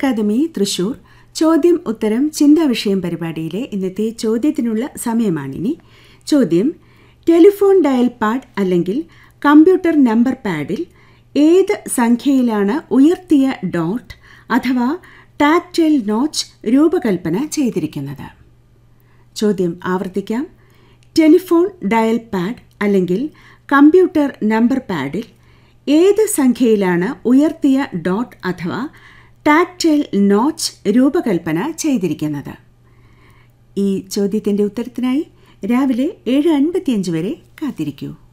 academy Thrissur ചോദ്യം ഉത്തരം ചിന്താവിഷയം പരിപാടിയിലെ ഇന്നത്തെ ചോദ്യത്തിനുള്ള സമയമാണിനി ചോദ്യം ടെലിഫോൺ ഡയൽ പാഡ് അല്ലെങ്കിൽ കമ്പ്യൂട്ടർ നമ്പർ പാഡിൽ ഏത് സംഖ്യയിലാണ് ഉയർത്തിയ ഡോട്ട് അഥവാ ടാക്ടൈൽ നോച്ച് രൂപകൽപ്പന ചെയ്തിരിക്കുന്നത് ചോദ്യം ആവർത്തിക്കാം ടെലിഫോൺ ഡയൽ പാഡ് അല്ലെങ്കിൽ കമ്പ്യൂട്ടർ നമ്പർ പാഡിൽ ഏത് സംഖ്യയിലാണ് ഉയർത്തിയ ഡോട്ട് അഥവാ ടാക്ടൈൽ നോച്ച് രൂപകൽപ്പന ചെയ്തിരിക്കുന്നത് ഈ ചോദ്യത്തിൻ്റെ ഉത്തരത്തിനായി രാവിലെ ഏഴ് അൻപത്തിയഞ്ച് വരെ കാത്തിരിക്കൂ